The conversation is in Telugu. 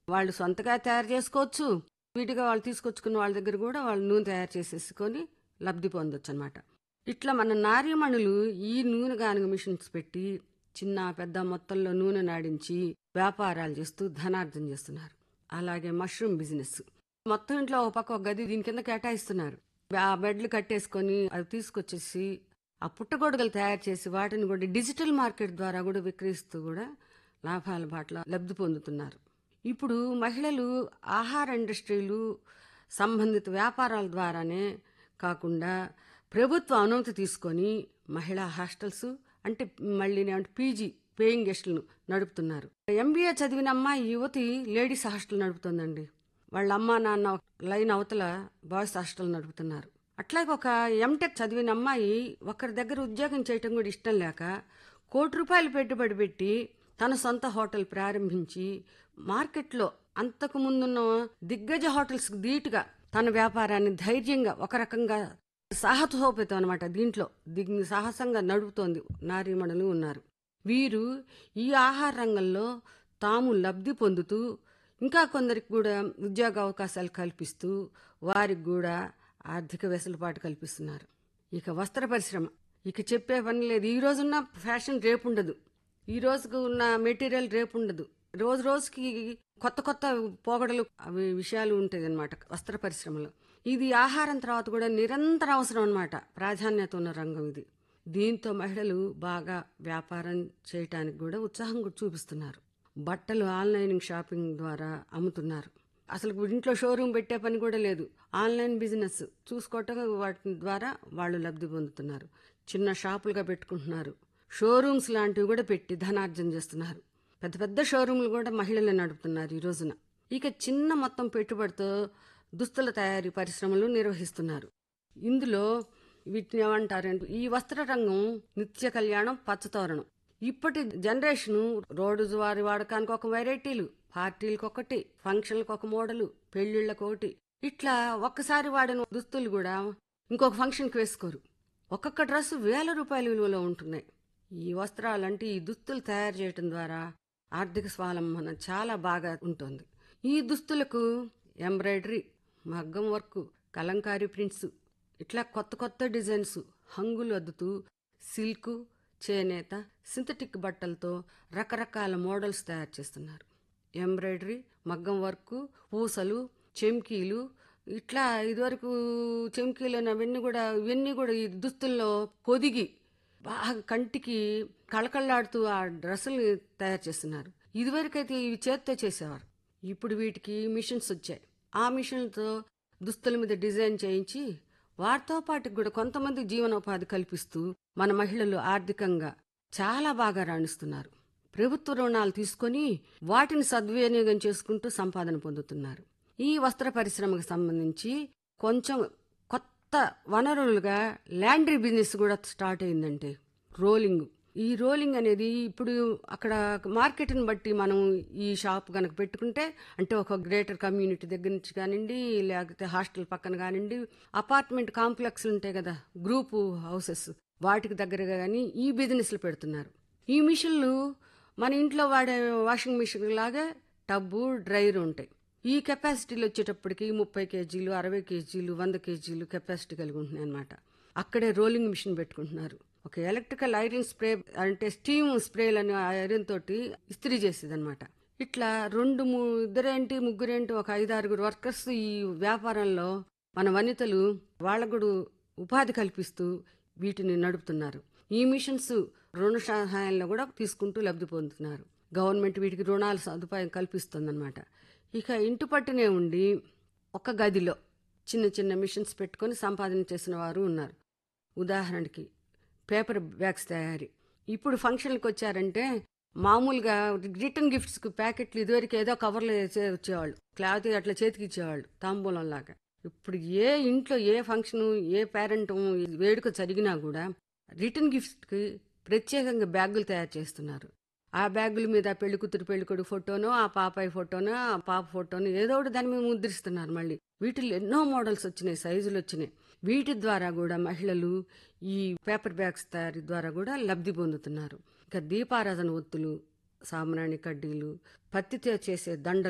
వాళ్ళు సొంతగా తయారు చేసుకోవచ్చు వీటిగా వాళ్ళు తీసుకొచ్చుకున్న వాళ్ళ దగ్గర కూడా వాళ్ళు నూనె తయారు చేసేసుకొని లబ్ధి పొందొచ్చు అనమాట ఇట్లా మన నారీమణులు ఈ నూనె గానుగ మిషన్స్ పెట్టి చిన్న పెద్ద మొత్తంలో నూనె నాడించి వ్యాపారాలు చేస్తూ ధనార్జన చేస్తున్నారు అలాగే మష్రూమ్ బిజినెస్ మొత్తం ఇంట్లో ఒక పక్క ఒక గది దీని కింద కేటాయిస్తున్నారు ఆ బెడ్లు కట్టేసుకొని అవి తీసుకొచ్చేసి ఆ పుట్టగొడుగులు తయారు చేసి వాటిని కూడా డిజిటల్ మార్కెట్ ద్వారా కూడా విక్రయిస్తూ కూడా లాభాల బాటలో లబ్ధి పొందుతున్నారు ఇప్పుడు మహిళలు ఆహార ఇండస్ట్రీలు సంబంధిత వ్యాపారాల ద్వారానే కాకుండా ప్రభుత్వ అనుమతి తీసుకొని మహిళా హాస్టల్స్ అంటే మళ్ళీ ఏమంటే పీజీ పేయింగ్ గెస్టులను నడుపుతున్నారు ఎంబీఏ చదివిన అమ్మాయి యువతి లేడీస్ హాస్టల్ నడుపుతుందండి వాళ్ళ అమ్మ నాన్న లైన్ అవతల బాయ్స్ హాస్టల్ నడుపుతున్నారు అట్లాగే ఒక ఎంటెక్ చదివిన అమ్మాయి ఒకరి దగ్గర ఉద్యోగం చేయటం కూడా ఇష్టం లేక కోటి రూపాయలు పెట్టుబడి పెట్టి తన సొంత హోటల్ ప్రారంభించి మార్కెట్లో అంతకు ముందున్న దిగ్గజ హోటల్స్ ధీటుగా తన వ్యాపారాన్ని ధైర్యంగా ఒక రకంగా సాహసోపేతం అనమాట దీంట్లో దిగ్ సాహసంగా నడుపుతోంది నారీమణులు ఉన్నారు వీరు ఈ ఆహార రంగంలో తాము లబ్ధి పొందుతూ ఇంకా కొందరికి కూడా ఉద్యోగ అవకాశాలు కల్పిస్తూ వారికి కూడా ఆర్థిక వెసులుబాటు కల్పిస్తున్నారు ఇక వస్త్ర పరిశ్రమ ఇక చెప్పే పని లేదు ఈ రోజున్న ఫ్యాషన్ రేపు ఉండదు ఈ రోజుకు ఉన్న మెటీరియల్ రేపు ఉండదు రోజు రోజుకి కొత్త కొత్త పోగడలు అవి విషయాలు ఉంటాయి అనమాట వస్త్ర పరిశ్రమలో ఇది ఆహారం తర్వాత కూడా నిరంతర అవసరం అనమాట ప్రాధాన్యత ఉన్న రంగం ఇది దీంతో మహిళలు బాగా వ్యాపారం చేయటానికి కూడా ఉత్సాహం కూడా చూపిస్తున్నారు బట్టలు ఆన్లైన్ షాపింగ్ ద్వారా అమ్ముతున్నారు అసలు ఇంట్లో షోరూమ్ పెట్టే పని కూడా లేదు ఆన్లైన్ బిజినెస్ చూసుకోవటం వాటి ద్వారా వాళ్ళు లబ్ధి పొందుతున్నారు చిన్న షాపులుగా పెట్టుకుంటున్నారు షోరూమ్స్ లాంటివి కూడా పెట్టి ధనార్జన చేస్తున్నారు పెద్ద పెద్ద షోరూమ్లు కూడా మహిళలే నడుపుతున్నారు ఈ రోజున ఇక చిన్న మొత్తం పెట్టుబడితో దుస్తుల తయారీ పరిశ్రమలు నిర్వహిస్తున్నారు ఇందులో వీటిని ఏమంటారంటే ఈ వస్త్ర రంగం నిత్య కళ్యాణం పచ్చతోరణం ఇప్పటి జనరేషన్ రోజు వారి వాడకానికి ఒక వెరైటీలు పార్టీలకు ఒకటి ఫంక్షన్లకు ఒక మోడలు పెళ్లిళ్ళకు ఒకటి ఇట్లా ఒక్కసారి వాడిన దుస్తులు కూడా ఇంకొక ఫంక్షన్కి వేసుకోరు ఒక్కొక్క డ్రెస్ వేల రూపాయల విలువలో ఉంటున్నాయి ఈ వస్త్రాలంటే ఈ దుస్తులు తయారు చేయటం ద్వారా ఆర్థిక స్వావలంబన చాలా బాగా ఉంటుంది ఈ దుస్తులకు ఎంబ్రాయిడరీ మగ్గం వర్క్ కలంకారీ ప్రింట్స్ ఇట్లా కొత్త కొత్త డిజైన్స్ హంగులు అద్దుతూ సిల్క్ చేనేత సింథటిక్ బట్టలతో రకరకాల మోడల్స్ తయారు చేస్తున్నారు ఎంబ్రాయిడరీ మగ్గం వర్క్ పూసలు చెమ్కీలు ఇట్లా ఇదివరకు చెమ్కీలు అవన్నీ కూడా ఇవన్నీ కూడా ఈ దుస్తుల్లో పొదిగి బాగా కంటికి కళకళలాడుతూ ఆ డ్రెస్సులు తయారు చేస్తున్నారు ఇదివరకైతే ఇవి చేత్తో చేసేవారు ఇప్పుడు వీటికి మిషన్స్ వచ్చాయి ఆ మిషన్లతో దుస్తుల మీద డిజైన్ చేయించి వాటితో పాటు కూడా కొంతమంది జీవనోపాధి కల్పిస్తూ మన మహిళలు ఆర్థికంగా చాలా బాగా రాణిస్తున్నారు ప్రభుత్వ రుణాలు తీసుకొని వాటిని సద్వినియోగం చేసుకుంటూ సంపాదన పొందుతున్నారు ఈ వస్త్ర పరిశ్రమకు సంబంధించి కొంచెం కొత్త వనరులుగా ల్యాండ్రీ బిజినెస్ కూడా స్టార్ట్ అయిందంటే రోలింగ్ ఈ రోలింగ్ అనేది ఇప్పుడు అక్కడ మార్కెట్ని బట్టి మనం ఈ షాప్ కనుక పెట్టుకుంటే అంటే ఒక గ్రేటర్ కమ్యూనిటీ దగ్గర నుంచి కానివ్వండి లేకపోతే హాస్టల్ పక్కన కానివ్వండి అపార్ట్మెంట్ కాంప్లెక్స్లు ఉంటాయి కదా గ్రూపు హౌసెస్ వాటికి దగ్గరగా కానీ ఈ బిజినెస్లు పెడుతున్నారు ఈ మిషన్లు మన ఇంట్లో వాడే వాషింగ్ మిషన్ లాగా టబ్బు డ్రైర్ ఉంటాయి ఈ కెపాసిటీలు వచ్చేటప్పటికి ముప్పై కేజీలు అరవై కేజీలు వంద కేజీలు కెపాసిటీ కలిగి ఉంటున్నాయి అనమాట అక్కడే రోలింగ్ మిషన్ పెట్టుకుంటున్నారు ఒక ఎలక్ట్రికల్ ఐరన్ స్ప్రే అంటే స్టీమ్ స్ప్రేలని ఐరన్ తోటి ఇస్త్రీ చేసేది అనమాట ఇట్లా రెండు ఇద్దరేంటి ముగ్గురేంటి ఒక ఐదారుగురు వర్కర్స్ ఈ వ్యాపారంలో మన వనితలు వాళ్ళకు కూడా ఉపాధి కల్పిస్తూ వీటిని నడుపుతున్నారు ఈ మిషన్స్ రుణ సహాయంలో కూడా తీసుకుంటూ లబ్ధి పొందుతున్నారు గవర్నమెంట్ వీటికి రుణాల సదుపాయం కల్పిస్తుందన్నమాట ఇక ఇంటి పట్టునే ఉండి ఒక గదిలో చిన్న చిన్న మిషన్స్ పెట్టుకొని సంపాదన చేసిన వారు ఉన్నారు ఉదాహరణకి పేపర్ బ్యాగ్స్ తయారీ ఇప్పుడు ఫంక్షన్లకు వచ్చారంటే మామూలుగా రిటర్న్ గిఫ్ట్స్కి ప్యాకెట్లు ఇదివరకు ఏదో కవర్లో వేసే వచ్చేవాళ్ళు క్లాత్ అట్లా చేతికి ఇచ్చేవాళ్ళు తాంబూలం లాగా ఇప్పుడు ఏ ఇంట్లో ఏ ఫంక్షన్ ఏ పేరెంట్ వేడుక జరిగినా కూడా రిటర్న్ గిఫ్ట్కి ప్రత్యేకంగా బ్యాగులు తయారు చేస్తున్నారు ఆ బ్యాగుల మీద పెళ్లి కూతురు పెళ్లి కొడుకు ఫోటోనో ఆ పాపాయి ఫోటోనో ఆ పాప ఫోటోనో ఏదో ఒకటి దాని మీద ముద్రిస్తున్నారు మళ్ళీ వీటిలో ఎన్నో మోడల్స్ వచ్చినాయి సైజులు వచ్చినాయి వీటి ద్వారా కూడా మహిళలు ఈ పేపర్ బ్యాగ్స్ తయారీ ద్వారా కూడా లబ్ధి పొందుతున్నారు ఇక దీపారాధన ఒత్తులు సాంబ్రాణి కడ్డీలు పత్తితో చేసే దండలు